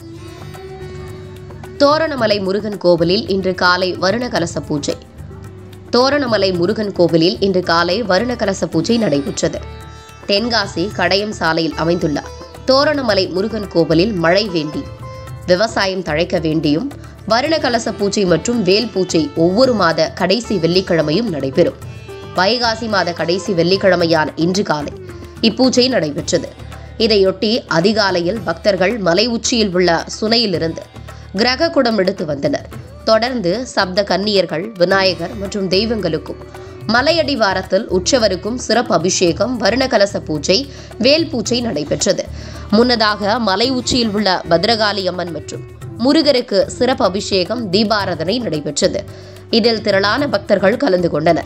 தோரணமலை முருகன் கோவிலில் இன்று காலை வருண கலச பூஜை தோரணமலை முருகன் கோவிலில் இன்று காலை வருண கலச பூஜை நடைபெற்றது தென்காசி கடையம் சாலையில் அமைந்துள்ள தோரணமலை முருகன் கோவிலில் மழை வேண்டி விவசாயம் தழைக்க வேண்டியும் வருண கலச பூஜை மற்றும் வேல் பூஜை ஒவ்வொரு மாத கடைசி வெள்ளிக்கிழமையும் நடைபெறும் வைகாசி மாத கடைசி வெள்ளிக்கிழமையான இன்று காலை இப்பூஜை நடைபெற்றது இதையொட்டி அதிகாலையில் பக்தர்கள் மலை உச்சியில் உள்ள சுனையிலிருந்து கிரக குடம் எடுத்து வந்தனர் தொடர்ந்து சப்த கன்னியர்கள் விநாயகர் மற்றும் தெய்வங்களுக்கும் மலையடிவாரத்தில் உற்சவருக்கும் சிறப்பு அபிஷேகம் வருணகலச பூஜை வேல் பூஜை நடைபெற்றது முன்னதாக மலை உச்சியில் உள்ள பத்ரகாளி அம்மன் மற்றும் முருகருக்கு சிறப்பு அபிஷேகம் தீபாராதனை நடைபெற்றது இதில் திரளான பக்தர்கள் கலந்து கொண்டனர்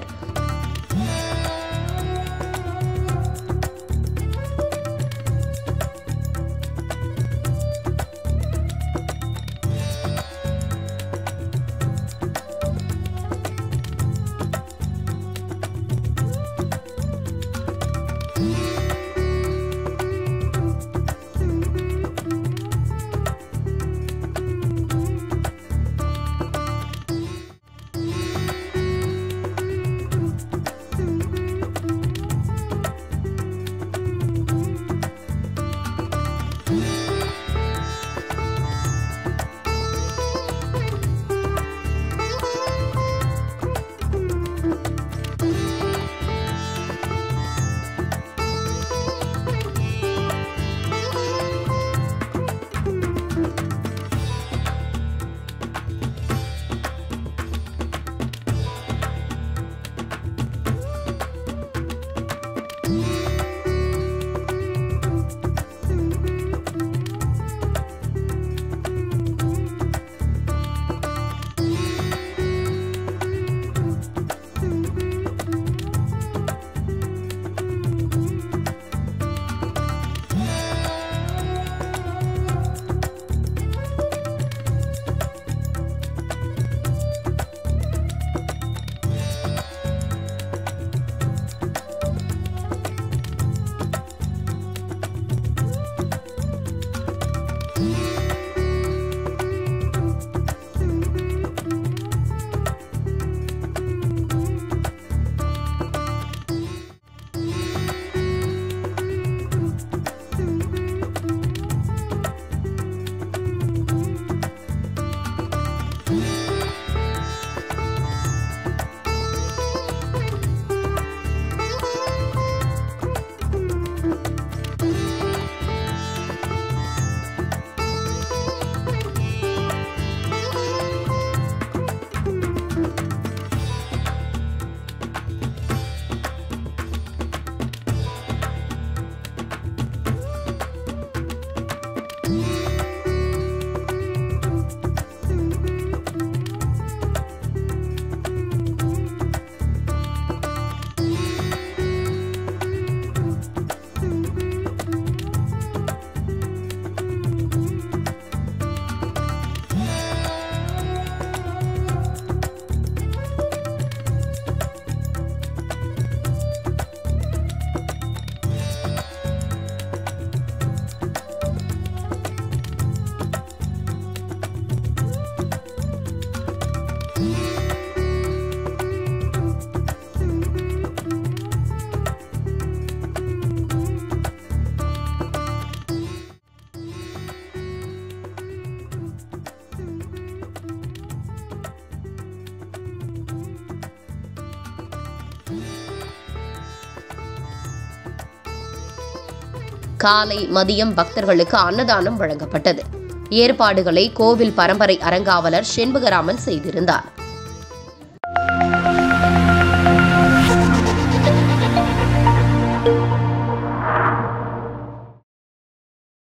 காலை மதியம் பக்தர்களுக்கு அன்னதானம் வழங்கப்பட்டது ஏற்பாடுகளை கோவில் பரம்பரை அறங்காவலர் செண்பகராமன் செய்திருந்தார்